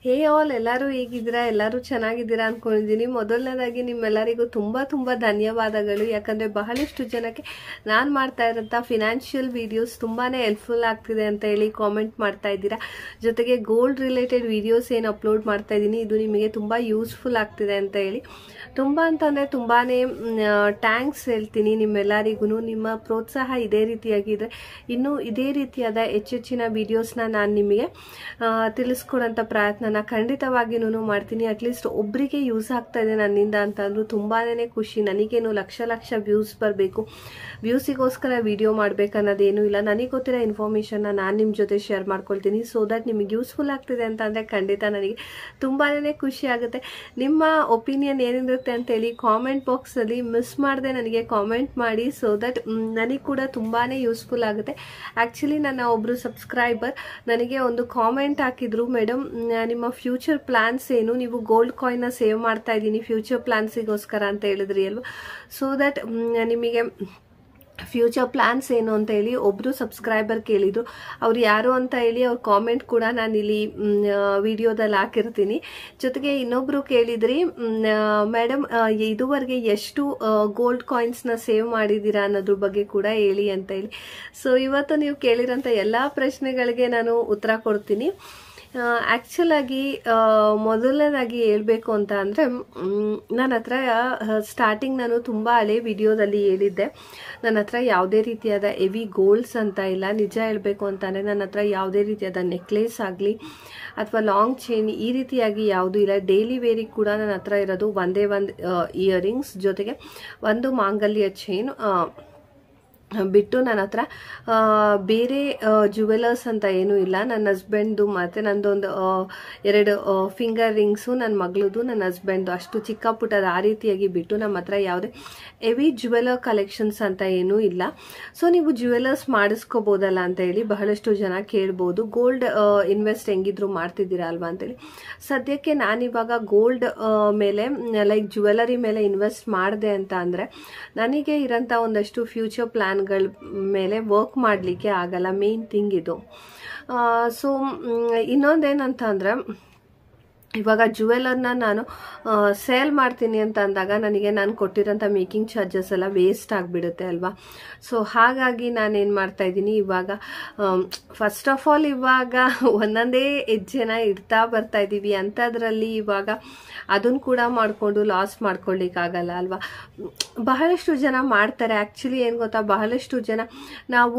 ಹೇ all ಎಲ್ಲರೂ ಹೇಗಿದ್ದೀರಾ ಎಲ್ಲರೂ ಚೆನ್ನಾಗಿದ್ದೀರಾ ಅನ್ಕೊಂಡಿದ್ದೀನಿ ಮೊದಲನೇದಾಗಿ ನಿಮ್ಮೆಲ್ಲರಿಗೂ ತುಂಬ ತುಂಬ ಧನ್ಯವಾದಗಳು ಯಾಕಂದರೆ ಬಹಳಷ್ಟು ಜನಕ್ಕೆ ನಾನು ಮಾಡ್ತಾ ಇರೋಂಥ ಫಿನಾನ್ಷಿಯಲ್ ವಿಡಿಯೋಸ್ ತುಂಬಾ ಹೆಲ್ಪ್ಫುಲ್ ಆಗ್ತಿದೆ ಅಂತ ಹೇಳಿ ಕಾಮೆಂಟ್ ಮಾಡ್ತಾ ಇದ್ದೀರಾ ಜೊತೆಗೆ ಗೋಲ್ಡ್ ರಿಲೇಟೆಡ್ ವಿಡಿಯೋಸ್ ಏನು ಅಪ್ಲೋಡ್ ಮಾಡ್ತಾ ಇದ್ದೀನಿ ಇದು ನಿಮಗೆ ತುಂಬ ಯೂಸ್ಫುಲ್ ಆಗ್ತಿದೆ ಅಂತ ಹೇಳಿ ತುಂಬ ಅಂತಂದರೆ ತುಂಬಾ ಟ್ಯಾಂಕ್ಸ್ ಹೇಳ್ತೀನಿ ನಿಮ್ಮೆಲ್ಲರಿಗೂ ನಿಮ್ಮ ಪ್ರೋತ್ಸಾಹ ಇದೇ ರೀತಿಯಾಗಿದ್ದರೆ ಇನ್ನೂ ಇದೇ ರೀತಿಯಾದ ಹೆಚ್ಚೆಚ್ಚಿನ ವಿಡಿಯೋಸ್ನ ನಾನು ನಿಮಗೆ ಆ, ತಿಳಿಸ್ಕೊಡೋಂಥ ಪ್ರಯತ್ನನ ಖಂಡಿತವಾಗಿಯೂ ಮಾಡ್ತೀನಿ ಅಟ್ಲೀಸ್ಟ್ ಒಬ್ಬರಿಗೆ ಯೂಸ್ ಆಗ್ತಾ ಇದೆ ನನ್ನಿಂದ ಅಂತಂದ್ರು ತುಂಬಾ ಖುಷಿ ನನಗೇನು ಲಕ್ಷ ಲಕ್ಷ ವ್ಯೂಸ್ ಬರಬೇಕು ವ್ಯೂಸಿಗೋಸ್ಕರ ವಿಡಿಯೋ ಮಾಡಬೇಕನ್ನೋದೇನೂ ಇಲ್ಲ ನನಗೆ ಗೊತ್ತಿರೋ ಇನ್ಫಾರ್ಮೇಷನ್ನ ನಾನು ನಿಮ್ಮ ಜೊತೆ ಶೇರ್ ಮಾಡ್ಕೊಳ್ತೀನಿ ಸೊ ದಟ್ ನಿಮಗೆ ಯೂಸ್ಫುಲ್ ಆಗ್ತಿದೆ ಅಂತ ಅಂದರೆ ಖಂಡಿತ ನನಗೆ ತುಂಬಾ ಖುಷಿ ಆಗುತ್ತೆ ನಿಮ್ಮ ಒಪಿನಿಯನ್ ಏನಿರುತ್ತೆ ಅಂತೇಳಿ ಕಾಮೆಂಟ್ ಬಾಕ್ಸಲ್ಲಿ ಮಿಸ್ ಮಾಡದೆ ನನಗೆ ಕಾಮೆಂಟ್ ಮಾಡಿ ಸೊ ದಟ್ ನನಗೆ ಕೂಡ ತುಂಬಾ ಯೂಸ್ಫುಲ್ ಆಗುತ್ತೆ ಆ್ಯಕ್ಚುಲಿ ನನ್ನ ಒಬ್ಬರು ಸಬ್ಸ್ಕ್ರೈಬರ್ ನನಗೆ ಒಂದು ಕಾಮೆಂಟ್ ಹಾಕಿದ್ರು ಮೇಡಮ್ ನಿಮ್ಮ ಫ್ಯೂಚರ್ ಪ್ಲಾನ್ಸ್ ಏನು ನೀವು ಗೋಲ್ಡ್ ಕಾಯಿನ್ನ ಸೇವ್ ಮಾಡ್ತಾ ಇದ್ದೀನಿ ಫ್ಯೂಚರ್ ಪ್ಲಾನ್ಸಿಗೋಸ್ಕರ ಅಂತ ಹೇಳಿದ್ರಿ ಅಲ್ವಾ ಸೊ ದಟ್ ನಿಮಗೆ ಫ್ಯೂಚರ್ ಪ್ಲಾನ್ಸ್ ಏನು ಅಂತ ಹೇಳಿ ಒಬ್ಬರು ಸಬ್ಸ್ಕ್ರೈಬರ್ ಕೇಳಿದ್ರು ಅವ್ರು ಯಾರು ಅಂತ ಹೇಳಿ ಅವ್ರ ಕಾಮೆಂಟ್ ಕೂಡ ನಾನು ಇಲ್ಲಿ ವಿಡಿಯೋದಲ್ಲಿ ಹಾಕಿರ್ತೀನಿ ಜೊತೆಗೆ ಇನ್ನೊಬ್ರು ಕೇಳಿದ್ರಿ ಮೇಡಮ್ ಇದುವರೆಗೆ ಎಷ್ಟು ಗೋಲ್ಡ್ ಕಾಯಿನ್ಸ್ನ ಸೇವ್ ಮಾಡಿದ್ದೀರಾ ಅನ್ನೋದ್ರ ಬಗ್ಗೆ ಕೂಡ ಹೇಳಿ ಅಂತ ಹೇಳಿ ಸೊ ಇವತ್ತು ನೀವು ಕೇಳಿರೋಂಥ ಎಲ್ಲ ಪ್ರಶ್ನೆಗಳಿಗೆ ನಾನು ಉತ್ತರ ಕೊಡ್ತೀನಿ ಆ್ಯಕ್ಚುಲ್ ಆಗಿ ಆ, ಮೊದಲನೇದಾಗಿ ಹೇಳಬೇಕು ಅಂತ ಅಂದರೆ ನನ್ನ ಹತ್ರ ಸ್ಟಾರ್ಟಿಂಗ್ ನಾನು ತುಂಬ ಹಳೆ ವಿಡಿಯೋದಲ್ಲಿ ಹೇಳಿದ್ದೆ ನನ್ನ ಹತ್ರ ಯಾವುದೇ ರೀತಿಯಾದ ಹೆವಿ ಗೋಲ್ಡ್ಸ್ ಅಂತ ಇಲ್ಲ ನಿಜ ಹೇಳಬೇಕು ಅಂತಂದರೆ ನನ್ನ ಹತ್ರ ಯಾವುದೇ ರೀತಿಯಾದ ನೆಕ್ಲೇಸ್ ಆಗಲಿ ಅಥವಾ ಲಾಂಗ್ ಚೈನ್ ಈ ರೀತಿಯಾಗಿ ಯಾವುದೂ ಇಲ್ಲ ಡೈಲಿ ವೇರಿಗೆ ಕೂಡ ನನ್ನ ಹತ್ರ ಇರೋದು ಒಂದೇ ಒಂದು ಇಯರಿಂಗ್ಸ್ ಜೊತೆಗೆ ಒಂದು ಮಾಂಗಲ್ಯ ಚೈನ್ ಬಿಟ್ಟು ನನ್ನ ಹತ್ರ ಆ, ಬೇರೆ ಜುವೆಲರ್ಸ್ ಅಂತ ಏನೂ ಇಲ್ಲ ನನ್ನ ಹಸ್ಬೆಂಡ್ದು ಮತ್ತು ನಂದೊಂದು ಆ, ಎರಡು ಫಿಂಗರ್ ರಿಂಗ್ಸು ನನ್ನ ಮಗಳದು ನನ್ನ ಹಸ್ಬೆಂಡ್ದು ಅಷ್ಟು ಚಿಕ್ಕ ಪುಟ್ಟದ ಆ ರೀತಿಯಾಗಿ ಬಿಟ್ಟು ನಮ್ಮ ಹತ್ರ ಯಾವುದೇ ಹೆವಿ ಜುವೆಲರ್ ಕಲೆಕ್ಷನ್ಸ್ ಅಂತ ಏನೂ ಇಲ್ಲ ಸೊ ನೀವು ಜುವೆಲರ್ಸ್ ಮಾಡಿಸ್ಕೋಬೋದಲ್ಲ ಅಂತ ಹೇಳಿ ಬಹಳಷ್ಟು ಜನ ಕೇಳ್ಬೋದು ಗೋಲ್ಡ್ ಇನ್ವೆಸ್ಟ್ ಹೆಂಗಿದ್ರು ಮಾಡ್ತಿದ್ದೀರಾ ಅಲ್ವಾ ಅಂತೇಳಿ ಸದ್ಯಕ್ಕೆ ನಾನಿವಾಗ ಗೋಲ್ಡ್ ಮೇಲೆ ಲೈಕ್ ಜುವೆಲರಿ ಮೇಲೆ ಇನ್ವೆಸ್ಟ್ ಮಾಡಿದೆ ಅಂತ ಅಂದರೆ ನನಗೆ ಇರೋಂಥ ಒಂದಷ್ಟು ಫ್ಯೂಚರ್ ಪ್ಲ್ಯಾನ್ಗಳ ಮೇಲೆ ವರ್ಕ್ ಮಾಡಲಿಕ್ಕೆ ಆಗಲ್ಲ ಮೇನ್ ಥಿಂಗ್ ಇದು ಸೊ ಇನ್ನೊಂದೇನಂತ ಅಂದರೆ ಇವಾಗ ಜುವೆಲರ್ನ ನಾನು ಸೇಲ್ ಮಾಡ್ತೀನಿ ಅಂತ ಅಂದಾಗ ನನಗೆ ನಾನು ಕೊಟ್ಟಿರೋಂಥ ಮೇಕಿಂಗ್ ಚಾರ್ಜಸ್ ಎಲ್ಲ ವೇಸ್ಟ್ ಆಗಿಬಿಡುತ್ತೆ ಅಲ್ವಾ ಸೊ ಹಾಗಾಗಿ ನಾನೇನು ಮಾಡ್ತಾ ಇದ್ದೀನಿ ಇವಾಗ ಫಸ್ಟ್ ಆಫ್ ಆಲ್ ಇವಾಗ ಒಂದೊಂದೇ ಹೆಜ್ಜೆನ ಇಡ್ತಾ ಬರ್ತಾ ಇದ್ದೀವಿ ಅಂಥದ್ರಲ್ಲಿ ಇವಾಗ ಅದನ್ನು ಕೂಡ ಮಾಡಿಕೊಂಡು ಲಾಸ್ ಮಾಡ್ಕೊಳ್ಳಿಕ್ಕಾಗಲ್ಲ ಅಲ್ವಾ ಬಹಳಷ್ಟು ಜನ ಮಾಡ್ತಾರೆ ಆ್ಯಕ್ಚುಲಿ ಏನು ಗೊತ್ತಾ ಬಹಳಷ್ಟು ಜನ ನಾವು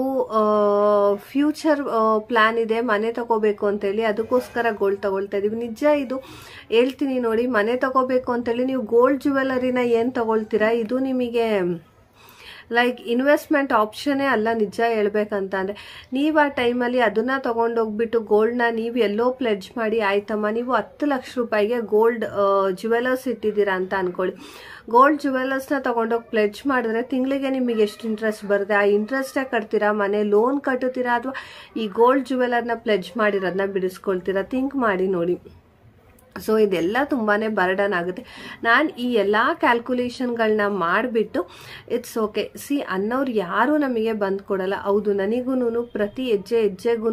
ಫ್ಯೂಚರ್ ಪ್ಲ್ಯಾನ್ ಇದೆ ಮನೆ ತಗೋಬೇಕು ಅಂತೇಳಿ ಅದಕ್ಕೋಸ್ಕರ ಗೋಲ್ಡ್ ತಗೊಳ್ತಾ ಇದೀವಿ ನಿಜ ಇದು ಹೇಳ್ತೀನಿ ನೋಡಿ ಮನೆ ತಗೋಬೇಕು ಅಂತೇಳಿ ನೀವು ಗೋಲ್ಡ್ ಜುವೆಲರಿನ ಏನು ತಗೊಳ್ತೀರಾ ಇದು ನಿಮಗೆ ಲೈಕ್ ಇನ್ವೆಸ್ಟ್ಮೆಂಟ್ ಆಪ್ಷನ್ನೇ ಅಲ್ಲ ನಿಜ ಹೇಳ್ಬೇಕಂತ ಅಂದರೆ ನೀವು ಆ ಟೈಮಲ್ಲಿ ಅದನ್ನು ತೊಗೊಂಡೋಗ್ಬಿಟ್ಟು ಗೋಲ್ಡ್ನ ನೀವು ಎಲ್ಲೋ ಪ್ಲೆಡ್ಜ್ ಮಾಡಿ ಆಯ್ತಮ್ಮ ನೀವು ಹತ್ತು ಲಕ್ಷ ರೂಪಾಯಿಗೆ ಗೋಲ್ಡ್ ಜುವೆಲರ್ಸ್ ಇಟ್ಟಿದ್ದೀರಾ ಅಂತ ಅನ್ಕೊಳ್ಳಿ ಗೋಲ್ಡ್ ಜುವೆಲರ್ಸ್ನ ತೊಗೊಂಡೋಗಿ ಪ್ಲೆಡ್ಜ್ ಮಾಡಿದ್ರೆ ತಿಂಗಳಿಗೆ ನಿಮಗೆ ಎಷ್ಟು ಇಂಟ್ರೆಸ್ಟ್ ಬರುತ್ತೆ ಆ ಇಂಟ್ರೆಸ್ಟೇ ಕಟ್ತೀರಾ ಮನೆ ಲೋನ್ ಕಟ್ಟುತ್ತೀರಾ ಅಥವಾ ಈ ಗೋಲ್ಡ್ ಜುವೆಲರ್ನ ಪ್ಲೆಡ್ಜ್ ಮಾಡಿರೋದನ್ನ ಬಿಡಿಸ್ಕೊಳ್ತೀರಾ ಥಿಂಕ್ ಮಾಡಿ ನೋಡಿ ಸೊ ಇದೆಲ್ಲ ತುಂಬಾ ಬರ್ಡನ್ ಆಗುತ್ತೆ ನಾನು ಈ ಎಲ್ಲ ಕ್ಯಾಲ್ಕುಲೇಷನ್ಗಳನ್ನ ಮಾಡಿಬಿಟ್ಟು ಇಟ್ಸ್ ಓಕೆ ಸಿ ಅನ್ನೋರು ಯಾರೂ ನಮಗೆ ಬಂದು ಕೊಡಲ್ಲ ಹೌದು ನನಗೂ ಪ್ರತಿ ಹೆಜ್ಜೆ ಹೆಜ್ಜೆಗೂ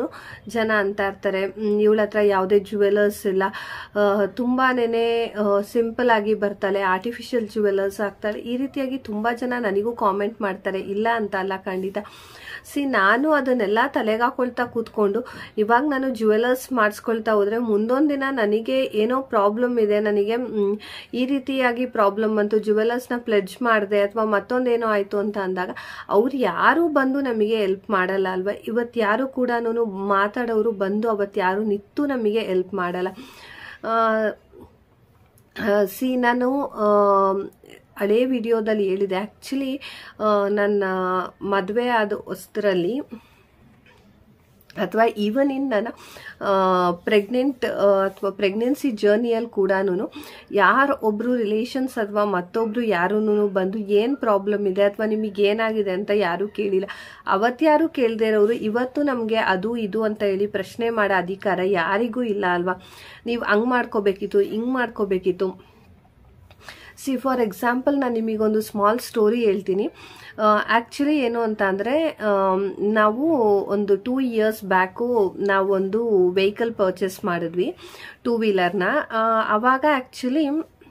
ಜನ ಅಂತ ಇರ್ತಾರೆ ಇವಳ ಹತ್ರ ಯಾವುದೇ ಜುವೆಲರ್ಸ್ ಇಲ್ಲ ತುಂಬಾ ಸಿಂಪಲ್ ಆಗಿ ಬರ್ತಾಳೆ ಆರ್ಟಿಫಿಷಿಯಲ್ ಜುವೆಲರ್ಸ್ ಆಗ್ತಾಳೆ ಈ ರೀತಿಯಾಗಿ ತುಂಬ ಜನ ನನಗೂ ಕಾಮೆಂಟ್ ಮಾಡ್ತಾರೆ ಇಲ್ಲ ಅಂತ ಅಲ್ಲ ಖಂಡಿತ ಸಿ ನಾನು ಅದನ್ನೆಲ್ಲ ತಲೆಗೆ ಹಾಕೊಳ್ತಾ ಕೂತ್ಕೊಂಡು ಇವಾಗ ನಾನು ಜುವೆಲರ್ಸ್ ಮಾಡಿಸ್ಕೊಳ್ತಾ ಹೋದ್ರೆ ಮುಂದೊಂದು ದಿನ ನನಗೆ ಏನೋ ಪ್ರಾಬ್ಲಮ್ ಇದೆ ನನಗೆ ಮ್, ಈ ರೀತಿಯಾಗಿ ಪ್ರಾಬ್ಲಮ್ ಬಂತು ಜುವೆಲರ್ಸ್ನ ಪ್ಲೆಡ್ಜ್ ಮಾಡಿದೆ ಅಥವಾ ಮತ್ತೊಂದೇನೋ ಆಯಿತು ಅಂತ ಅಂದಾಗ ಅವ್ರು ಯಾರೂ ಬಂದು ನಮಗೆ ಹೆಲ್ಪ್ ಮಾಡಲ್ಲ ಅಲ್ವಾ ಇವತ್ತು ಯಾರು ಕೂಡ ಮಾತಾಡೋರು ಬಂದು ಅವತ್ತು ಯಾರು ನಿಂತು ನಮಗೆ ಹೆಲ್ಪ್ ಮಾಡಲ್ಲ ಸಿ ನಾನು ಆ, ಹಳೇ ವಿಡಿಯೋದಲ್ಲಿ ಹೇಳಿದೆ ಆ್ಯಕ್ಚುಲಿ ನನ್ನ ಮದುವೆ ಆದ ಹೊಸದ್ರಲ್ಲಿ ಅಥವಾ ಈವನ್ ಇನ್ ನನ್ನ ಪ್ರೆಗ್ನೆಂಟ್ ಅಥವಾ ಪ್ರೆಗ್ನೆನ್ಸಿ ಜರ್ನಿಯಲ್ಲಿ ಕೂಡ ಯಾರು ಒಬ್ಬರು ರಿಲೇಷನ್ಸ್ ಅಥವಾ ಮತ್ತೊಬ್ಬರು ಯಾರೂ ಬಂದು ಏನು ಪ್ರಾಬ್ಲಮ್ ಇದೆ ಅಥವಾ ನಿಮಗೆ ಏನಾಗಿದೆ ಅಂತ ಯಾರೂ ಕೇಳಿಲ್ಲ ಅವತ್ತು ಯಾರು ಕೇಳದೇ ಇರೋರು ಇವತ್ತು ನಮಗೆ ಅದು ಇದು ಅಂತ ಹೇಳಿ ಪ್ರಶ್ನೆ ಮಾಡೋ ಅಧಿಕಾರ ಯಾರಿಗೂ ಇಲ್ಲ ಅಲ್ವಾ ನೀವು ಹಂಗೆ ಮಾಡ್ಕೋಬೇಕಿತ್ತು ಹಿಂಗೆ ಮಾಡ್ಕೋಬೇಕಿತ್ತು ಸಿ ಫಾರ್ ಎಕ್ಸಾಂಪಲ್ ನಾನು ನಿಮಗೊಂದು ಸ್ಮಾಲ್ ಸ್ಟೋರಿ ಹೇಳ್ತೀನಿ ಆ್ಯಕ್ಚುಲಿ ಏನು ಅಂತ ಅಂದರೆ ನಾವು ಒಂದು ಟೂ ಇಯರ್ಸ್ ಬ್ಯಾಕು ನಾವೊಂದು ವೆಹಿಕಲ್ ಪರ್ಚೇಸ್ ಮಾಡಿದ್ವಿ ಟೂ ವೀಲರ್ನ ಆವಾಗ ಆ್ಯಕ್ಚುಲಿ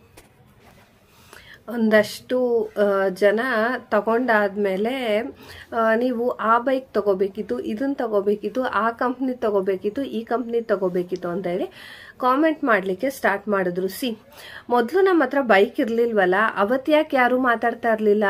ಒಂದಷ್ಟು ಆ, ಜನ ತಗೊಂಡಾದ್ಮೇಲೆ ಆ, ನೀವು ಆ ಬೈಕ್ ತಗೋಬೇಕಿತ್ತು ಇದನ್ನ ತಗೋಬೇಕಿತ್ತು ಆ ಕಂಪ್ನಿ ತಗೋಬೇಕಿತ್ತು ಈ ಕಂಪ್ನಿ ತಗೋಬೇಕಿತ್ತು ಅಂತ ಹೇಳಿ ಕಾಮೆಂಟ್ ಮಾಡಲಿಕ್ಕೆ ಸ್ಟಾರ್ಟ್ ಮಾಡಿದ್ರು ಸಿ ಮೊದಲು ನಮ್ಮ ಹತ್ರ ಬೈಕ್ ಇರಲಿಲ್ವಲ್ಲ ಅವತ್ತು ಯಾಕೆ ಯಾರೂ ಮಾತಾಡ್ತಾ ಇರಲಿಲ್ಲ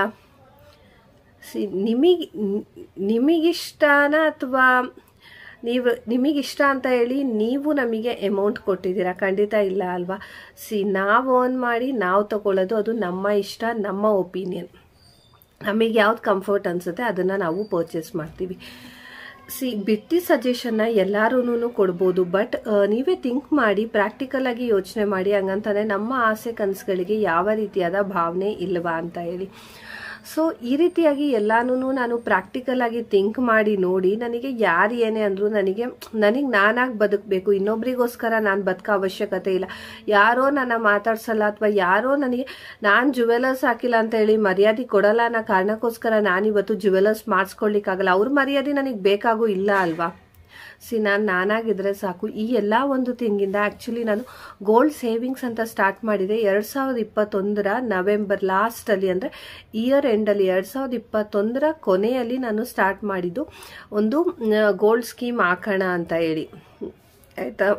ಸಿ ನಿಮಗೆ ನಿಮಗಿಷ್ಟನ ಅಥವಾ ನೀವು ನಿಮಗಿಷ್ಟ ಅಂತ ಹೇಳಿ ನೀವು ನಮಗೆ ಅಮೌಂಟ್ ಕೊಟ್ಟಿದ್ದೀರಾ ಖಂಡಿತ ಇಲ್ಲ ಅಲ್ವಾ ಸಿ ನಾವು ಓನ್ ಮಾಡಿ ನಾವು ತಗೊಳ್ಳೋದು ಅದು ನಮ್ಮ ಇಷ್ಟ ನಮ್ಮ ಒಪಿನಿಯನ್ ನಮಗೆ ಯಾವ್ದು ಕಂಫರ್ಟ್ ಅನಿಸುತ್ತೆ ಅದನ್ನು ನಾವು ಪರ್ಚೇಸ್ ಮಾಡ್ತೀವಿ ಸಿ ಬಿಟ್ಟಿ ಸಜೆಷನ್ನ ಎಲ್ಲರೂ ಕೊಡ್ಬೋದು ಬಟ್ ನೀವೇ ಥಿಂಕ್ ಮಾಡಿ ಪ್ರಾಕ್ಟಿಕಲ್ ಆಗಿ ಯೋಚನೆ ಮಾಡಿ ಹಂಗಂತಾನೆ ನಮ್ಮ ಆಸೆ ಕನಸುಗಳಿಗೆ ಯಾವ ರೀತಿಯಾದ ಭಾವನೆ ಇಲ್ವಾ ಅಂತ ಹೇಳಿ ಸೊ ಈ ರೀತಿಯಾಗಿ ಎಲ್ಲಾನು ನಾನು ಪ್ರಾಕ್ಟಿಕಲ್ ಆಗಿ ಥಿಂಕ್ ಮಾಡಿ ನೋಡಿ ನನಗೆ ಯಾರು ಏನೇ ಅಂದ್ರು ನನಗೆ ನನಗೆ ನಾನಾಗಿ ಬದುಕಬೇಕು ಇನ್ನೊಬ್ರಿಗೋಸ್ಕರ ನಾನು ಬದುಕೋ ಅವಶ್ಯಕತೆ ಇಲ್ಲ ಯಾರೋ ನನ್ನ ಮಾತಾಡ್ಸಲ್ಲ ಅಥವಾ ಯಾರೋ ನನಗೆ ನಾನು ಜುವೆಲರ್ಸ್ ಹಾಕಿಲ್ಲ ಅಂತ ಹೇಳಿ ಮರ್ಯಾದೆ ಕೊಡಲ್ಲ ಅನ್ನೋ ಕಾರಣಕ್ಕೋಸ್ಕರ ನಾನಿವತ್ತು ಜುವೆಲರ್ಸ್ ಮಾಡಿಸ್ಕೊಳ್ಲಿಕ್ಕಾಗಲ್ಲ ಅವ್ರ ಮರ್ಯಾದೆ ನನಗೆ ಬೇಕಾಗೂ ಇಲ್ಲ ಅಲ್ವಾ ಸಿ ನಾನು ನಾನಾಗಿದ್ರೆ ಸಾಕು ಈ ಎಲ್ಲ ಒಂದು ತಿಂಗಿಂದ ಆ್ಯಕ್ಚುಲಿ ನಾನು ಗೋಲ್ಡ್ ಸೇವಿಂಗ್ಸ್ ಅಂತ ಸ್ಟಾರ್ಟ್ ಮಾಡಿದೆ ಎರಡು ಸಾವಿರದ ಇಪ್ಪತ್ತೊಂದರ ನವೆಂಬರ್ ಲಾಸ್ಟಲ್ಲಿ ಅಂದರೆ ಇಯರ್ ಎಂಡಲ್ಲಿ ಎರಡು ಸಾವಿರದ ಇಪ್ಪತ್ತೊಂದರ ಕೊನೆಯಲ್ಲಿ ನಾನು ಸ್ಟಾರ್ಟ್ ಮಾಡಿದ್ದು ಒಂದು ಗೋಲ್ಡ್ ಸ್ಕೀಮ್ ಹಾಕೋಣ ಅಂತ ಹೇಳಿ ಆಯಿತಾ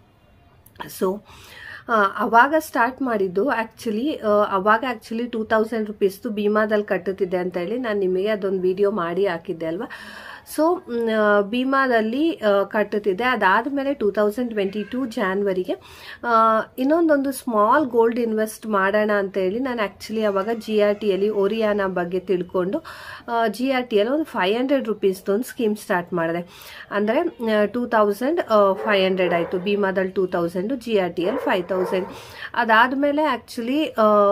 ಸೊ ಅವಾಗ ಸ್ಟಾರ್ಟ್ ಮಾಡಿದ್ದು ಆ್ಯಕ್ಚುಲಿ ಅವಾಗ ಆ್ಯಕ್ಚುಲಿ ಟೂ ತೌಸಂಡ್ ರುಪೀಸ್ದು ಭೀಮಾದಲ್ಲಿ ಕಟ್ಟುತ್ತಿದ್ದೆ ಅಂತ ಹೇಳಿ ನಾನು ನಿಮಗೆ ಅದೊಂದು ವಿಡಿಯೋ ಮಾಡಿ ಹಾಕಿದ್ದೆ ಅಲ್ವಾ ಸೊ ಭೀಮಾದಲ್ಲಿ ಆ, ಕಟ್ಟುತ್ತಿದ್ದೆ ಅದಾದಮೇಲೆ ಟೂ ತೌಸಂಡ್ ಟ್ವೆಂಟಿ ಟೂ ಜಾನ್ವರಿಗೆ ಇನ್ನೊಂದೊಂದು ಸ್ಮಾಲ್ ಗೋಲ್ಡ್ ಇನ್ವೆಸ್ಟ್ ಮಾಡೋಣ ಅಂತ ಹೇಳಿ ನಾನು ಆ್ಯಕ್ಚುಲಿ ಅವಾಗ ಜಿ ಆರ್ ಟಿಯಲ್ಲಿ ಒರಿಯಾನ ಬಗ್ಗೆ ತಿಳ್ಕೊಂಡು ಜಿ ಆರ್ ಟಿಯಲ್ಲಿ ಒಂದು ಫೈವ್ ಹಂಡ್ರೆಡ್ ರುಪೀಸ್ದು ಒಂದು ಸ್ಕೀಮ್ ಸ್ಟಾರ್ಟ್ ಮಾಡಿದೆ ಅಂದರೆ ಟೂ ತೌಸಂಡ್ ಫೈವ್ ಹಂಡ್ರೆಡ್ ಆಯಿತು ಭೀಮಾದಲ್ಲಿ ಟೂ ತೌಸಂಡು ಜಿ ಆರ್ ಟಿಯಲ್ಲಿ ಫೈವ್ ತೌಸಂಡ್ ಅದಾದಮೇಲೆ ಆ್ಯಕ್ಚುಲಿ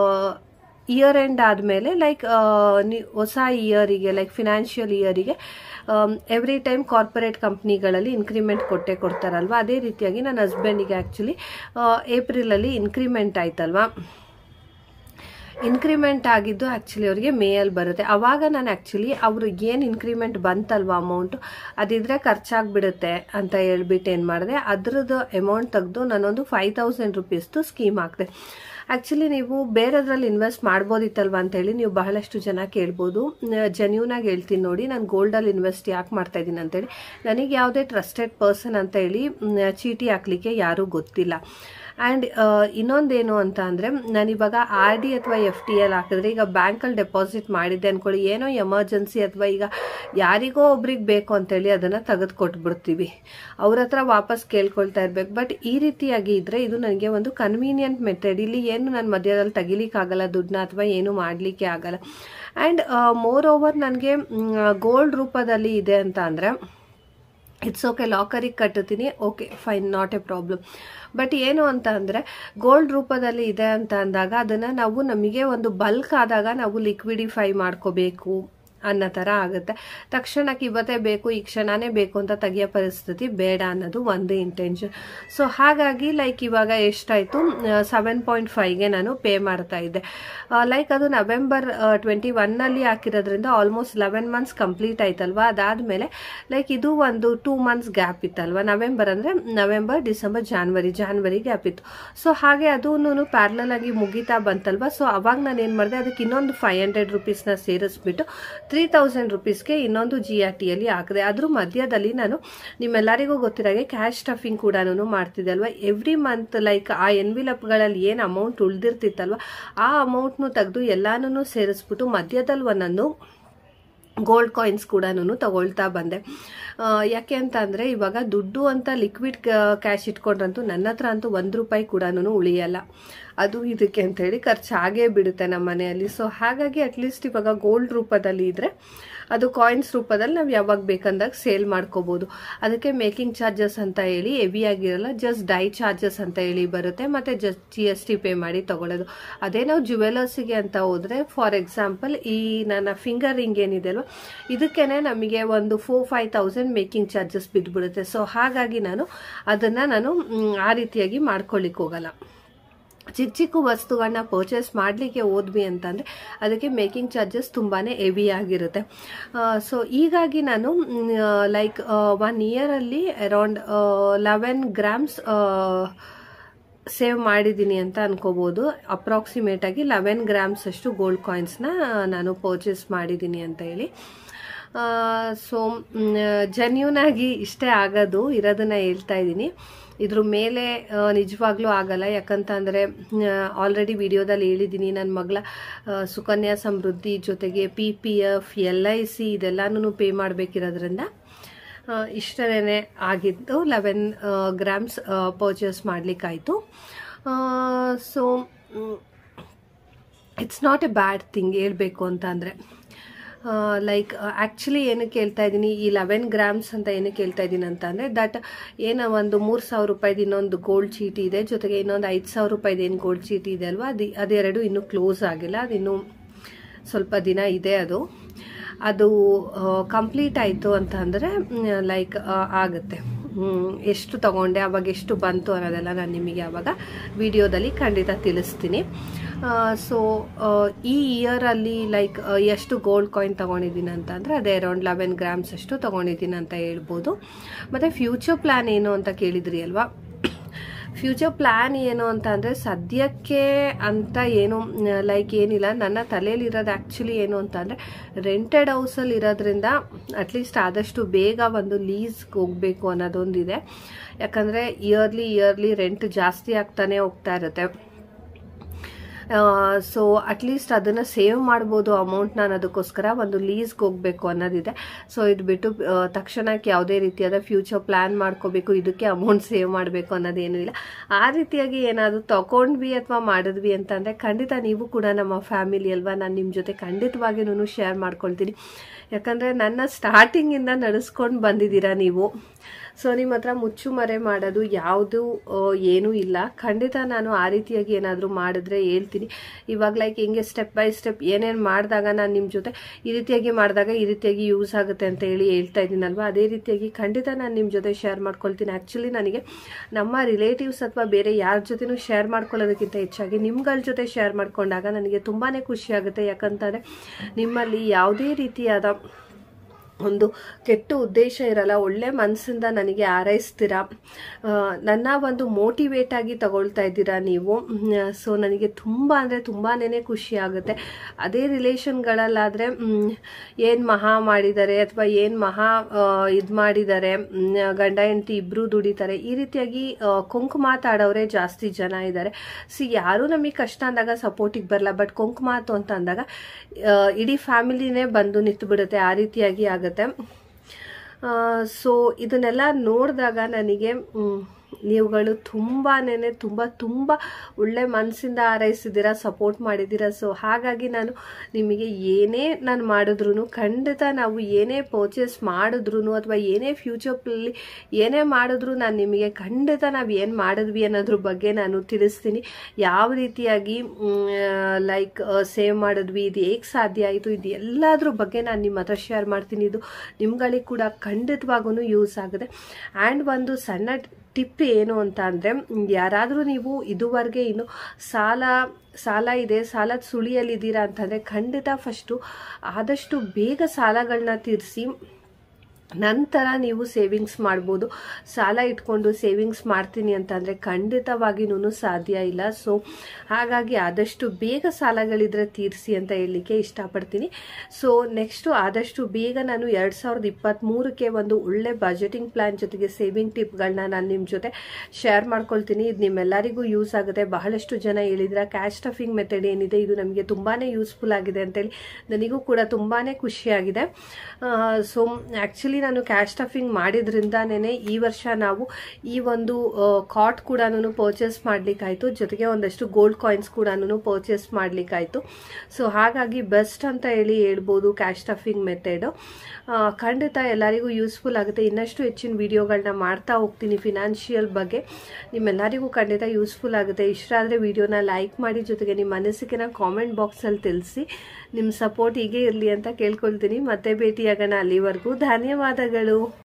ಇಯರ್ ಎಂಡ್ ಆದಮೇಲೆ ಲೈಕ್ ಹೊಸ ಇಯರಿಗೆ ಲೈಕ್ ಫಿನಾನ್ಷಿಯಲ್ ಇಯರಿಗೆ ಎವ್ರಿ ಟೈಮ್ ಕಾರ್ಪೊರೇಟ್ ಕಂಪ್ನಿಗಳಲ್ಲಿ ಇನ್ಕ್ರಿಮೆಂಟ್ ಕೊಟ್ಟೆ ಕೊಡ್ತಾರಲ್ವ ಅದೇ ರೀತಿಯಾಗಿ ನನ್ನ ಹಸ್ಬೆಂಡಿಗೆ ಆ್ಯಕ್ಚುಲಿ ಏಪ್ರಿಲಲ್ಲಿ ಇನ್ಕ್ರಿಮೆಂಟ್ ಆಯ್ತಲ್ವಾ ಇನ್ಕ್ರಿಮೆಂಟ್ ಆಗಿದ್ದು ಆ್ಯಕ್ಚುಲಿ ಅವರಿಗೆ ಮೇಯಲ್ಲಿ ಬರುತ್ತೆ ಅವಾಗ ನಾನು ಆ್ಯಕ್ಚುಲಿ ಅವರು ಏನು ಇನ್ಕ್ರಿಮೆಂಟ್ ಬಂತಲ್ವ ಅಮೌಂಟು ಅದಿದ್ರೆ ಖರ್ಚಾಗ್ಬಿಡುತ್ತೆ ಅಂತ ಹೇಳ್ಬಿಟ್ಟು ಏನು ಮಾಡಿದೆ ಅದ್ರದ್ದು ಅಮೌಂಟ್ ತೆಗೆದು ನಾನೊಂದು ಫೈವ್ ತೌಸಂಡ್ ರುಪೀಸ್ದು ಸ್ಕೀಮ್ ಹಾಕಿದೆ ಆ್ಯಕ್ಚುಲಿ ನೀವು ಬೇರೆದ್ರಲ್ಲಿ ಇನ್ವೆಸ್ಟ್ ಮಾಡ್ಬೋದಿತ್ತಲ್ವ ಅಂತೇಳಿ ನೀವು ಬಹಳಷ್ಟು ಜನ ಕೇಳ್ಬೋದು ಜೆನ್ಯೂನಾಗಿ ಹೇಳ್ತೀನಿ ನೋಡಿ ನಾನು ಗೋಲ್ಡಲ್ಲಿ ಇನ್ವೆಸ್ಟ್ ಯಾಕೆ ಮಾಡ್ತಾ ಇದ್ದೀನಿ ಅಂತೇಳಿ ನನಗೆ ಯಾವುದೇ ಟ್ರಸ್ಟೆಡ್ ಪರ್ಸನ್ ಅಂತ ಹೇಳಿ ಮ್, ಚೀಟಿ ಹಾಕ್ಲಿಕ್ಕೆ ಯಾರೂ ಗೊತ್ತಿಲ್ಲ ಆ್ಯಂಡ್ ಇನ್ನೊಂದೇನು ಅಂತ ಅಂದರೆ ನಾನಿವಾಗ ಆರ್ ಡಿ ಅಥವಾ ಎಫ್ ಟಿ ಎಲ್ ಹಾಕಿದ್ರೆ ಈಗ ಬ್ಯಾಂಕಲ್ಲಿ ಡೆಪಾಸಿಟ್ ಮಾಡಿದ್ದೆ ಅಂದ್ಕೊಳ್ಳಿ ಏನೋ ಎಮರ್ಜೆನ್ಸಿ ಅಥವಾ ಈಗ ಯಾರಿಗೋ ಒಬ್ರಿಗೆ ಬೇಕು ಅಂತೇಳಿ ಅದನ್ನು ತೆಗೆದು ಕೊಟ್ಬಿಡ್ತೀವಿ ಅವ್ರ ಹತ್ರ ವಾಪಸ್ ಕೇಳ್ಕೊಳ್ತಾ ಇರ್ಬೇಕು ಬಟ್ ಈ ರೀತಿಯಾಗಿ ಇದ್ರೆ ಇದು ನನಗೆ ಒಂದು ಕನ್ವೀನಿಯಂಟ್ ಮೆಥಡ್ ಇಲ್ಲಿ ಏನು ನಾನು ಮಧ್ಯದಲ್ಲಿ ತೆಗಿಲಿಕ್ಕಾಗಲ್ಲ ದುಡ್ಡನ್ನ ಅಥವಾ ಏನು ಮಾಡಲಿಕ್ಕೆ ಆಗಲ್ಲ ಆ್ಯಂಡ್ ಮೋರ್ ಓವರ್ ನನಗೆ ಗೋಲ್ಡ್ ರೂಪದಲ್ಲಿ ಇದೆ ಅಂತ ಅಂದರೆ ಇಟ್ಸ್ ಓಕೆ ಲಾಕರಿಗೆ ಕಟ್ಟುತ್ತೀನಿ okay fine not a problem but ಏನು ಅಂತ ಅಂದರೆ ಗೋಲ್ಡ್ ರೂಪದಲ್ಲಿ ಇದೆ ಅಂತ ಅಂದಾಗ ಅದನ್ನು ನಾವು ನಮಗೆ ಒಂದು ಬಲ್ಕ್ ಆದಾಗ ನಾವು ಲಿಕ್ವಿಡಿಫೈ ಮಾಡ್ಕೋಬೇಕು ಅನ್ನೋ ಥರ ಆಗುತ್ತೆ ತಕ್ಷಣಕ್ಕೆ ಇವತ್ತೇ ಬೇಕು ಈ ಕ್ಷಣನೇ ಬೇಕು ಅಂತ ತೆಗಿಯೋ ಪರಿಸ್ಥಿತಿ ಬೇಡ ಅನ್ನೋದು ಒಂದು ಇಂಟೆನ್ಷನ್ ಸೊ ಹಾಗಾಗಿ ಲೈಕ್ ಇವಾಗ ಎಷ್ಟಾಯಿತು ಸೆವೆನ್ ಪಾಯಿಂಟ್ ಫೈವ್ಗೆ ನಾನು ಪೇ ಮಾಡ್ತಾ ಇದ್ದೆ ಲೈಕ್ ಅದು ನವೆಂಬರ್ ಟ್ವೆಂಟಿ ಒನ್ನಲ್ಲಿ ಹಾಕಿರೋದ್ರಿಂದ ಆಲ್ಮೋಸ್ಟ್ ಲೆವೆನ್ ಮಂತ್ಸ್ ಕಂಪ್ಲೀಟ್ ಆಯ್ತಲ್ವಾ ಅದಾದಮೇಲೆ ಲೈಕ್ ಇದು ಒಂದು ಟೂ ಮಂತ್ಸ್ ಗ್ಯಾಪ್ ಇತ್ತಲ್ವಾ ನವೆಂಬರ್ ಅಂದರೆ November December January January gap ಇತ್ತು ಸೊ ಹಾಗೆ ಅದೂ ಪ್ಯಾರ್ಲಲ್ ಆಗಿ ಮುಗಿತಾ ಬಂತಲ್ವಾ ಸೊ ಅವಾಗ ನಾನು ಏನು ಮಾಡಿದೆ ಅದಕ್ಕೆ ಇನ್ನೊಂದು ಫೈವ್ ಹಂಡ್ರೆಡ್ ರುಪೀಸ್ನ ಸೇರಿಸ್ಬಿಟ್ಟು ತ್ರೀ ತೌಸಂಡ್ ರುಪೀಸ್ಗೆ ಇನ್ನೊಂದು ಜಿ ಆರ್ ಟಿಯಲ್ಲಿ ಹಾಕಿದೆ ಅದ್ರ ಮಧ್ಯದಲ್ಲಿ ನಾನು ನಿಮ್ಮೆಲ್ಲರಿಗೂ ಗೊತ್ತಿರಾಗೆ ಕ್ಯಾಶ್ ಸ್ಟಫಿಂಗ್ ಕೂಡ ಮಾಡ್ತಿದ್ದೆ ಅಲ್ವಾ ಎವ್ರಿ ಮಂತ್ ಲೈಕ್ ಆ ಎನ್ವಿಲಪ್ಗಳಲ್ಲಿ ಏನು ಅಮೌಂಟ್ ಉಳ್ದಿರ್ತಿತ್ತಲ್ವ ಆ ಅಮೌಂಟ್ನು ತೆಗೆದು ಎಲ್ಲಾನು ಸೇರಿಸ್ಬಿಟ್ಟು ಮಧ್ಯದಲ್ಲಿ ಒಂದೊಂದು ಗೋಲ್ಡ್ ಕಾಯಿನ್ಸ್ ಕೂಡ ತಗೊಳ್ತಾ ಬಂದೆ ಆ, ಯಾಕೆ ಅಂತ ಅಂದರೆ ಇವಾಗ ದುಡ್ಡು ಅಂತ ಲಿಕ್ವಿಡ್ ಕ್ಯಾಶ್ ಇಟ್ಕೊಂಡ್ರಂತೂ ನನ್ನ ಹತ್ರ ಅಂತೂ ಒಂದು ರೂಪಾಯಿ ಕೂಡ ಉಳಿಯಲ್ಲ ಅದು ಇದಕ್ಕೆ ಅಂತೇಳಿ ಖರ್ಚಾಗೇ ಬಿಡುತ್ತೆ ನಮ್ಮ ಮನೆಯಲ್ಲಿ ಸೊ ಹಾಗಾಗಿ ಅಟ್ಲೀಸ್ಟ್ ಇವಾಗ ಗೋಲ್ಡ್ ರೂಪದಲ್ಲಿ ಇದ್ದರೆ ಅದು ಕಾಯಿನ್ಸ್ ರೂಪದಲ್ಲಿ ನಾವು ಯಾವಾಗ ಬೇಕಂದಾಗ ಸೇಲ್ ಮಾಡ್ಕೋಬೋದು ಅದಕ್ಕೆ ಮೇಕಿಂಗ್ ಚಾರ್ಜಸ್ ಅಂತ ಹೇಳಿ ಹೆವಿ ಆಗಿರಲ್ಲ ಜಸ್ಟ್ ಡೈ ಚಾರ್ಜಸ್ ಅಂತ ಹೇಳಿ ಬರುತ್ತೆ ಮತ್ತು just G S T pay ಮಾಡಿ ತಗೊಳ್ಳೋದು ಅದೇ ನಾವು ಜುವೆಲರ್ಸಿಗೆ ಅಂತ ಹೋದರೆ ಫಾರ್ ಎಕ್ಸಾಂಪಲ್ ಈ ನನ್ನ ಫಿಂಗರ್ ರಿಂಗ್ ಏನಿದೆ ಅಲ್ವಾ ಇದಕ್ಕೇನೆ ನಮಗೆ ಒಂದು four five thousand making charges ಬಿದ್ದುಬಿಡುತ್ತೆ ಸೊ ಹಾಗಾಗಿ ನಾನು ಅದನ್ನು ನಾನು ಮ್, ಆ ರೀತಿಯಾಗಿ ಮಾಡ್ಕೊಳ್ಳಿಕ್ಕೆ ಹೋಗಲ್ಲ ಚಿಕ್ಕ ಚಿಕ್ಕ ವಸ್ತುಗಳನ್ನ ಪರ್ಚೇಸ್ ಮಾಡಲಿಕ್ಕೆ ಹೋದ್ವಿ ಅಂತಂದರೆ ಅದಕ್ಕೆ ಮೇಕಿಂಗ್ ಚಾರ್ಜಸ್ ತುಂಬಾ ಹೆವಿ ಆಗಿರುತ್ತೆ ಸೊ ಹೀಗಾಗಿ ನಾನು ಲೈಕ್ ಒನ್ ಇಯರಲ್ಲಿ ಅರೌಂಡ್ ಲೆವೆನ್ ಗ್ರಾಮ್ಸ್ ಸೇವ್ ಮಾಡಿದ್ದೀನಿ ಅಂತ ಅನ್ಕೋಬೋದು ಅಪ್ರಾಕ್ಸಿಮೇಟಾಗಿ ಲೆವೆನ್ ಗ್ರಾಮ್ಸ್ ಅಷ್ಟು ಗೋಲ್ಡ್ ಕಾಯಿನ್ಸ್ನ ನಾನು ಪರ್ಚೇಸ್ ಮಾಡಿದ್ದೀನಿ ಅಂತ ಹೇಳಿ ಸೊ ಜೆನ್ಯೂನ್ ಆಗಿ ಇಷ್ಟೇ ಆಗೋದು ಇರೋದನ್ನ ಹೇಳ್ತಾ ಇದ್ದೀನಿ ಇದ್ರ ಮೇಲೆ ನಿಜವಾಗ್ಲೂ ಆಗಲ್ಲ ಯಾಕಂತಂದರೆ ಆಲ್ರೆಡಿ ವಿಡಿಯೋದಲ್ಲಿ ಹೇಳಿದ್ದೀನಿ ನನ್ನ ಮಗಳ ಸುಕನ್ಯಾ ಸಮೃದ್ಧಿ ಜೊತೆಗೆ P P F L I C ಇದೆಲ್ಲನೂ ಪೇ ಮಾಡಬೇಕಿರೋದ್ರಿಂದ ಇಷ್ಟನೇ ಆಗಿದ್ದು ಲೆವೆನ್ ಗ್ರಾಮ್ಸ್ ಪರ್ಚೇಸ್ ಮಾಡಲಿಕ್ಕಾಯಿತು so it's not a bad thing ಹೇಳ್ಬೇಕು ಅಂತ ಅಂದರೆ ಲೈಕ್ ಆ್ಯಕ್ಚುಲಿ ಏನಕ್ಕೆ ಹೇಳ್ತಾ ಇದ್ದೀನಿ ಈ ಲೆವೆನ್ ಗ್ರಾಮ್ಸ್ ಅಂತ ಏನಕ್ಕೆ ಹೇಳ್ತಾ ಇದ್ದೀನಿ ಅಂತ ಅಂದರೆ ದಟ್ ಏನೋ ಒಂದು ಮೂರು ಸಾವಿರ ರೂಪಾಯಿದು ಇನ್ನೊಂದು ಗೋಲ್ಡ್ ಚೀಟಿ ಇದೆ ಜೊತೆಗೆ ಇನ್ನೊಂದು ಐದು ಸಾವಿರ ರೂಪಾಯಿದು ಏನು ಗೋಲ್ಡ್ ಚೀಟಿ ಇದೆ ಅಲ್ವಾ ಅದು ಅದೆರಡು ಇನ್ನೂ ಕ್ಲೋಸ್ ಆಗಿಲ್ಲ ಅದಿನ್ನೂ ಸ್ವಲ್ಪ ದಿನ ಇದೆ ಅದು ಅದು ಕಂಪ್ಲೀಟ್ ಆಯಿತು ಅಂತ ಅಂದರೆ ಲೈಕ್ ಆಗುತ್ತೆ ಎಷ್ಟು ತಗೊಂಡೆ ಅವಾಗ ಎಷ್ಟು ಬಂತು ಅನ್ನೋದೆಲ್ಲ ನಾನು ನಿಮಗೆ ಆವಾಗ ವಿಡಿಯೋದಲ್ಲಿ ಖಂಡಿತ ತಿಳಿಸ್ತೀನಿ ಸೊ ಈ ಇಯರಲ್ಲಿ ಲೈಕ್ ಎಷ್ಟು ಗೋಲ್ಡ್ ಕಾಯಿನ್ ತೊಗೊಂಡಿದ್ದೀನಿ ಅಂತ ಅಂದರೆ ಅದೇ ಅರೌಂಡ್ ಲೆವೆನ್ ಗ್ರಾಮ್ಸ್ ಅಷ್ಟು ತೊಗೊಂಡಿದ್ದೀನಿ ಅಂತ ಹೇಳ್ಬೋದು ಮತ್ತು ಫ್ಯೂಚರ್ ಪ್ಲ್ಯಾನ್ ಏನು ಅಂತ ಕೇಳಿದ್ರಿ ಅಲ್ವಾ ಫ್ಯೂಚರ್ ಪ್ಲ್ಯಾನ್ ಏನು ಅಂತ ಅಂದರೆ ಸದ್ಯಕ್ಕೆ ಅಂತ ಏನು ಲೈಕ್ ಏನಿಲ್ಲ ನನ್ನ ತಲೆಯಲ್ಲಿರೋದು ಆ್ಯಕ್ಚುಲಿ ಏನು ಅಂತ ಅಂದರೆ ರೆಂಟೆಡ್ ಹೌಸಲ್ಲಿ ಇರೋದ್ರಿಂದ ಅಟ್ಲೀಸ್ಟ್ ಆದಷ್ಟು ಬೇಗ ಒಂದು ಲೀಸ್ಗೆ ಹೋಗಬೇಕು ಅನ್ನೋದೊಂದಿದೆ ಯಾಕಂದರೆ ಇಯರ್ಲಿ ಇಯರ್ಲಿ ರೆಂಟ್ ಜಾಸ್ತಿ ಆಗ್ತಾನೆ ಹೋಗ್ತಾ ಇರುತ್ತೆ ಸೊ ಅಟ್ಲೀಸ್ಟ್ ಅದನ್ನು ಸೇವ್ ಮಾಡ್ಬೋದು ಅಮೌಂಟ್ನ ಅನ್ನೋದಕ್ಕೋಸ್ಕರ ಒಂದು ಲೀಸ್ಗೆ ಹೋಗಬೇಕು ಅನ್ನೋದಿದೆ ಸೊ ಇದು ಬಿಟ್ಟು ತಕ್ಷಣಕ್ಕೆ ಯಾವುದೇ ರೀತಿಯಾದ ಫ್ಯೂಚರ್ ಪ್ಲ್ಯಾನ್ ಮಾಡ್ಕೋಬೇಕು ಇದಕ್ಕೆ ಅಮೌಂಟ್ ಸೇವ್ ಮಾಡಬೇಕು ಅನ್ನೋದೇನೂ ಇಲ್ಲ ಆ ರೀತಿಯಾಗಿ ಏನಾದರೂ ತಗೊಂಡ್ವಿ ಅಥವಾ ಮಾಡಿದ್ವಿ ಅಂತಂದರೆ ಖಂಡಿತ ನೀವು ಕೂಡ ನಮ್ಮ ಫ್ಯಾಮಿಲಿ ಅಲ್ವಾ ನಾನು ನಿಮ್ಮ ಜೊತೆ ಖಂಡಿತವಾಗಿಯೂ ಶೇರ್ ಮಾಡ್ಕೊಳ್ತೀನಿ ಯಾಕಂದರೆ ನನ್ನ ಸ್ಟಾರ್ಟಿಂಗಿಂದ ನಡೆಸ್ಕೊಂಡು ಬಂದಿದ್ದೀರಾ ನೀವು ಸೊ ನಿಮ್ಮ ಹತ್ರ ಮುಚ್ಚು ಮರೆ ಮಾಡೋದು ಯಾವುದು ಏನೂ ಇಲ್ಲ ಖಂಡಿತ ನಾನು ಆ ರೀತಿಯಾಗಿ ಏನಾದರೂ ಮಾಡಿದ್ರೆ ಹೇಳ್ತೀನಿ ಇವಾಗ ಲೈಕ್ ಹಿಂಗೆ ಸ್ಟೆಪ್ ಬೈ ಸ್ಟೆಪ್ ಏನೇನು ಮಾಡಿದಾಗ ನಾನು ನಿಮ್ಮ ಜೊತೆ ಈ ರೀತಿಯಾಗಿ ಮಾಡಿದಾಗ ಈ ರೀತಿಯಾಗಿ ಯೂಸ್ ಆಗುತ್ತೆ ಅಂತ ಹೇಳಿ ಹೇಳ್ತಾ ಇದ್ದೀನಲ್ವ ಅದೇ ರೀತಿಯಾಗಿ ಖಂಡಿತ ನಾನು ನಿಮ್ಮ ಜೊತೆ ಶೇರ್ ಮಾಡ್ಕೊಳ್ತೀನಿ ಆ್ಯಕ್ಚುಲಿ ನನಗೆ ನಮ್ಮ ರಿಲೇಟಿವ್ಸ್ ಅಥವಾ ಬೇರೆ ಯಾರ ಜೊತೆನೂ ಶೇರ್ ಮಾಡ್ಕೊಳ್ಳೋದಕ್ಕಿಂತ ಹೆಚ್ಚಾಗಿ ನಿಮ್ಗಳ ಜೊತೆ ಶೇರ್ ಮಾಡ್ಕೊಂಡಾಗ ನನಗೆ ತುಂಬಾ ಖುಷಿ ಆಗುತ್ತೆ ಯಾಕಂತಂದರೆ ನಿಮ್ಮಲ್ಲಿ ಯಾವುದೇ ರೀತಿಯಾದ ಒಂದು ಕೆಟ್ಟ ಉದ್ದೇಶ ಇರಲ್ಲ ಒಳ್ಳೆ ಮನಸ್ಸಿಂದ ನನಗೆ ಹಾರೈಸ್ತೀರಾ ನನ್ನ ಒಂದು ಮೋಟಿವೇಟ್ ಆಗಿ ತಗೊಳ್ತಾ ಇದ್ದೀರಾ ನೀವು ಸೊ ನನಗೆ ತುಂಬ ಅಂದರೆ ತುಂಬಾ ಖುಷಿ ಆಗುತ್ತೆ ಅದೇ ರಿಲೇಷನ್ಗಳಲ್ಲಾದರೆ ಏನು ಮಹಾ ಮಾಡಿದ್ದಾರೆ ಅಥವಾ ಏನು ಮಹಾ ಇದು ಮಾಡಿದ್ದಾರೆ ಗಂಡ ಹೆಂಡತಿ ಇಬ್ಬರು ದುಡಿತಾರೆ ಈ ರೀತಿಯಾಗಿ ಕೊಂಕು ಮಾತಾಡೋರೇ ಜಾಸ್ತಿ ಜನ ಇದ್ದಾರೆ ಸಿ ಯಾರೂ ನಮಗೆ ಕಷ್ಟ ಅಂದಾಗ ಸಪೋರ್ಟಿಗೆ ಬರಲ್ಲ ಬಟ್ ಕೊಂಕು ಮಾತು ಅಂತ ಅಂದಾಗ ಇಡೀ ಫ್ಯಾಮಿಲಿನೇ ಬಂದು ನಿಂತು ಬಿಡುತ್ತೆ ಆ ರೀತಿಯಾಗಿ ಆಗುತ್ತೆ ಸೊ ಇದನ್ನೆಲ್ಲ ನೋಡಿದಾಗ ನನಗೆ ನೀವುಗಳು ತುಂಬಾನೇ ತುಂಬ ತುಂಬ ಒಳ್ಳೆ ಮನಸ್ಸಿಂದ ಹಾರೈಸಿದ್ದೀರಾ ಸಪೋರ್ಟ್ ಮಾಡಿದ್ದೀರಾ ಸೊ ಹಾಗಾಗಿ ನಾನು ನಿಮಗೆ ಏನೇ ನಾನು ಮಾಡಿದ್ರು ಖಂಡಿತ ನಾವು ಏನೇ ಪರ್ಚೇಸ್ ಮಾಡಿದ್ರು ಅಥವಾ ಏನೇ ಫ್ಯೂಚರ್ಲಿ ಏನೇ ಮಾಡಿದ್ರು ನಾನು ನಿಮಗೆ ಖಂಡಿತ ನಾವು ಏನು ಮಾಡಿದ್ವಿ ಅನ್ನೋದ್ರ ಬಗ್ಗೆ ನಾನು ತಿಳಿಸ್ತೀನಿ ಯಾವ ರೀತಿಯಾಗಿ ಲೈಕ್ ಸೇವ್ ಮಾಡಿದ್ವಿ ಇದು ಹೇಗೆ ಸಾಧ್ಯ ಆಯಿತು ಇದು ಎಲ್ಲದ್ರ ಬಗ್ಗೆ ನಾನು ನಿಮ್ಮ ಹತ್ರ ಶೇರ್ ಮಾಡ್ತೀನಿ ಇದು ನಿಮ್ಗಳಿಗೆ ಕೂಡ ಖಂಡಿತವಾಗೂ ಯೂಸ್ ಆಗುತ್ತೆ ಆ್ಯಂಡ್ ಒಂದು ಸಣ್ಣ ಟಿಪ್ ಏನು ಅಂತ ಅಂದರೆ ಯಾರಾದರೂ ನೀವು ಇದುವರೆಗೆ ಇನ್ನು ಸಾಲ ಸಾಲ ಇದೆ ಸಾಲದ ಸುಳಿಯಲ್ಲಿದ್ದೀರಾ ಅಂತಂದರೆ ಖಂಡಿತ ಫಸ್ಟು ಆದಷ್ಟು ಬೇಗ ಸಾಲಗಳನ್ನ ತೀರಿಸಿ ನಂತರ ನೀವು ಸೇವಿಂಗ್ಸ್ ಮಾಡ್ಬೋದು ಸಾಲ ಇಟ್ಕೊಂಡು ಸೇವಿಂಗ್ಸ್ ಮಾಡ್ತೀನಿ ಅಂತಂದರೆ ಖಂಡಿತವಾಗಿನೂ ಸಾಧ್ಯ ಇಲ್ಲ ಸೊ ಹಾಗಾಗಿ ಆದಷ್ಟು ಬೇಗ ಸಾಲಗಳಿದ್ರೆ ತೀರಿಸಿ ಅಂತ ಹೇಳಲಿಕ್ಕೆ ಇಷ್ಟಪಡ್ತೀನಿ ಸೊ ನೆಕ್ಸ್ಟು ಆದಷ್ಟು ಬೇಗ ನಾನು ಎರಡು ಸಾವಿರದ ಇಪ್ಪತ್ತ್ಮೂರಕ್ಕೆ ಒಂದು ಒಳ್ಳೆ ಬಜೆಟಿಂಗ್ ಪ್ಲ್ಯಾನ್ ಜೊತೆಗೆ ಸೇವಿಂಗ್ ಟಿಪ್ಗಳನ್ನ ನಾನು ನಿಮ್ಮ ಜೊತೆ ಶೇರ್ ಮಾಡ್ಕೊಳ್ತೀನಿ ಇದು ನಿಮ್ಮೆಲ್ಲರಿಗೂ ಯೂಸ್ ಆಗುತ್ತೆ ಬಹಳಷ್ಟು ಜನ ಹೇಳಿದ್ರೆ ಕ್ಯಾಶ್ ಸ್ಟಫಿಂಗ್ ಮೆಥಡ್ ಏನಿದೆ ಇದು ನಮಗೆ ತುಂಬಾ ಯೂಸ್ಫುಲ್ ಆಗಿದೆ ಅಂತೇಳಿ ನನಗೂ ಕೂಡ ತುಂಬಾ ಖುಷಿಯಾಗಿದೆ ಸೊ ಆ್ಯಕ್ಚುಲಿ ನಾನು ಕ್ಯಾಶ್ ಸ್ಟಫಿಂಗ್ ಮಾಡಿದ್ರಿಂದಾನೇ ಈ ವರ್ಷ ನಾವು ಈ ಒಂದು ಕಾಟ್ ಕೂಡ ಪರ್ಚೇಸ್ ಮಾಡಲಿಕ್ಕಾಯಿತು ಜೊತೆಗೆ ಒಂದಷ್ಟು ಗೋಲ್ಡ್ ಕಾಯಿನ್ಸ್ ಕೂಡ ಪರ್ಚೇಸ್ ಮಾಡಲಿಕ್ಕಾಯಿತು ಸೊ ಹಾಗಾಗಿ ಬೆಸ್ಟ್ ಅಂತ ಹೇಳಿ ಹೇಳ್ಬೋದು ಕ್ಯಾಶ್ ಸ್ಟಫಿಂಗ್ ಮೆಥಡು ಖಂಡಿತ ಎಲ್ಲರಿಗೂ ಯೂಸ್ಫುಲ್ ಆಗುತ್ತೆ ಇನ್ನಷ್ಟು ಹೆಚ್ಚಿನ ವಿಡಿಯೋಗಳನ್ನ ಮಾಡ್ತಾ ಹೋಗ್ತೀನಿ ಫಿನಾನ್ಷಿಯಲ್ ಬಗ್ಗೆ ನಿಮ್ಮೆಲ್ಲರಿಗೂ ಖಂಡಿತ ಯೂಸ್ಫುಲ್ ಆಗುತ್ತೆ ಇಷ್ಟ ಆದರೆ ವಿಡಿಯೋನ ಲೈಕ್ ಮಾಡಿ ಜೊತೆಗೆ ನಿಮ್ಮ ಅನಿಸಿಕೆನ ಕಾಮೆಂಟ್ ಬಾಕ್ಸಲ್ಲಿ ತಿಳಿಸಿ ನಿಮ್ಮ ಸಪೋರ್ಟ್ ಹೀಗೆ ಇರಲಿ ಅಂತ ಕೇಳ್ಕೊಳ್ತೀನಿ ಮತ್ತೆ ಭೇಟಿಯಾಗೋಣ ಅಲ್ಲಿವರೆಗೂ ಧನ್ಯವಾದಗಳು